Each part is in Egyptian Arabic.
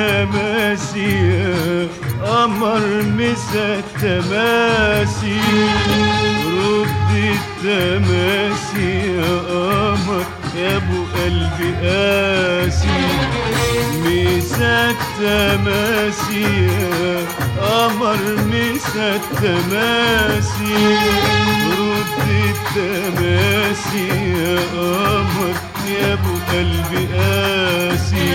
التماسي يا قمر مسا التماسي رد التماسي يا قمر يا ابو قلبي قاسي مسا التماسي يا قمر مسا التماسي رد التماسي يا قمر يا ابو قلبي قاسي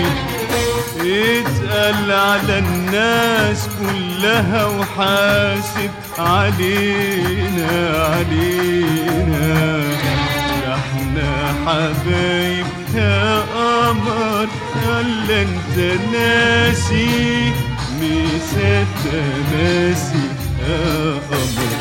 اتقل على الناس كلها وحاسب علينا علينا ده احنا حبايب يا قمر يلا انت ناسي مصدق ناسي يا قمر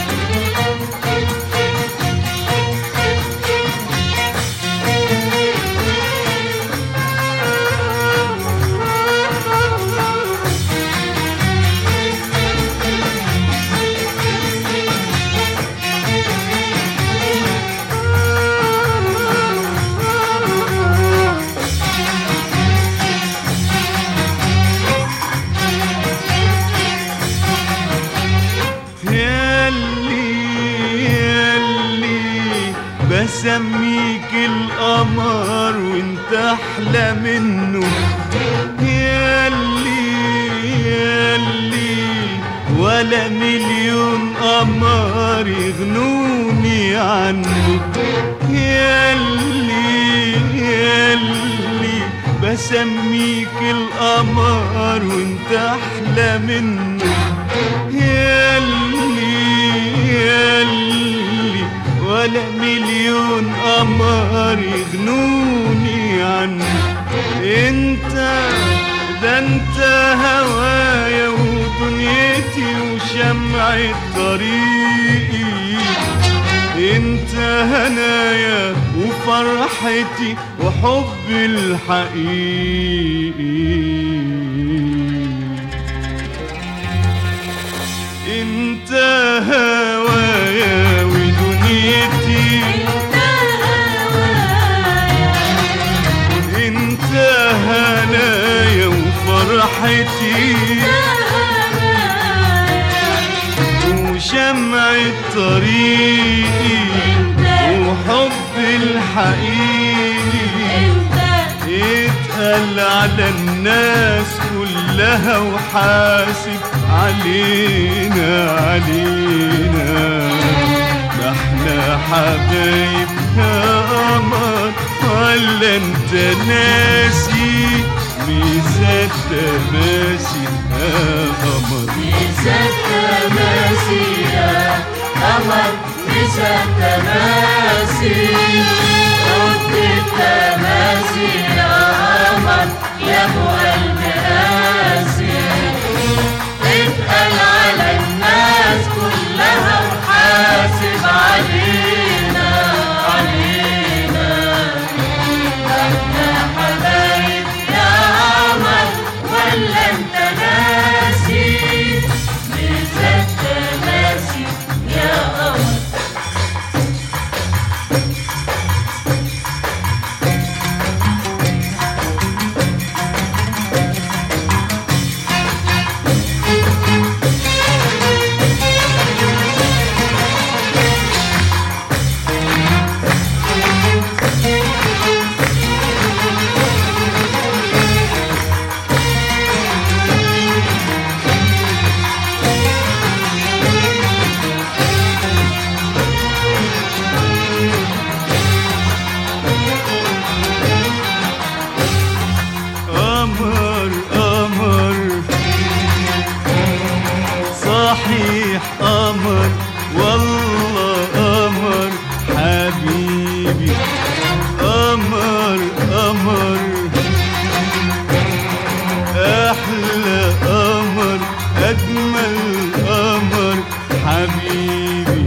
ياللي ياللي بسميك القمر وانت احلى منه ياللي ياللي ولا مليون قمر يغنوني عنه ياللي ياللي بسميك القمر وانت احلى منه ياللي ياللي ولا مليون قمر يغنوني عنه انت ده انت هوايا ودنيتي وشمع طريقي انت هنايا وفرحتي وحبي الحقيقي انت هوايا ودنيتي انت هنايا وفرحتي وشمع طريقي وحب الحقيقي اتقل على الناس كلها وحاسب علينا علينا ده احنا حبايب يا قمر ولا انت ناسي ميزات تماسي يا قمر ميزات تماسي يا قمر ميزات تماسي رد التماسي يا قمر يا ابو قلب قاسي اتقل على الناس كلها وحاسب علينا علينا احنا حبايب يا قمر ولا انت ناسي ميزات تماسي يا قمر قمر قمر صحيح قمر والله قمر حبيبي قمر قمر احلى قمر اجمل قمر حبيبي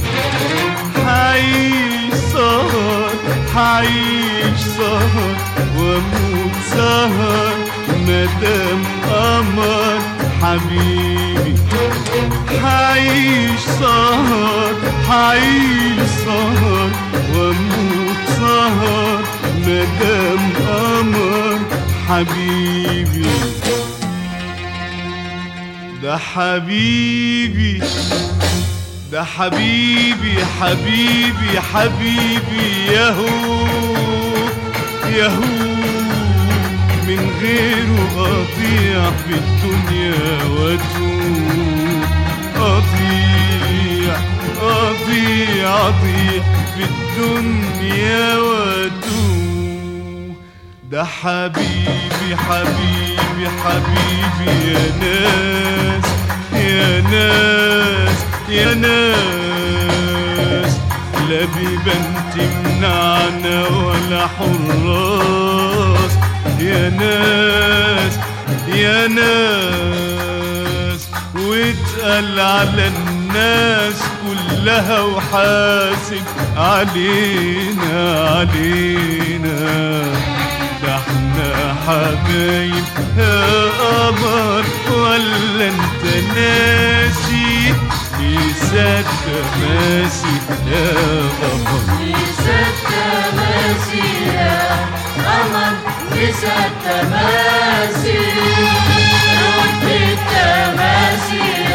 حعيش سهر حعيش سهر واموت سهر مدام قمر حبيبي حعيش سهر حعيش سهر واموت سهر مدام قمر حبيبي ده حبيبي ده حبيبي حبيبي حبيبي يهو يهو من غيره أضيع في الدنيا وأتوه أضيع أضيع أضيع في الدنيا وأتوه ده حبيبي حبيبي حبيبي يا ناس يا ناس يا ناس لا بيبان تمنعنا ولا حراس يا ناس يا ناس واتقل على الناس كلها وحاسب علينا علينا ده احنا حبايب يا قمر ولا انت ناسي لسه تماسي يا قمر لسه التماسي يا قمر لسه التماسي رد التماسي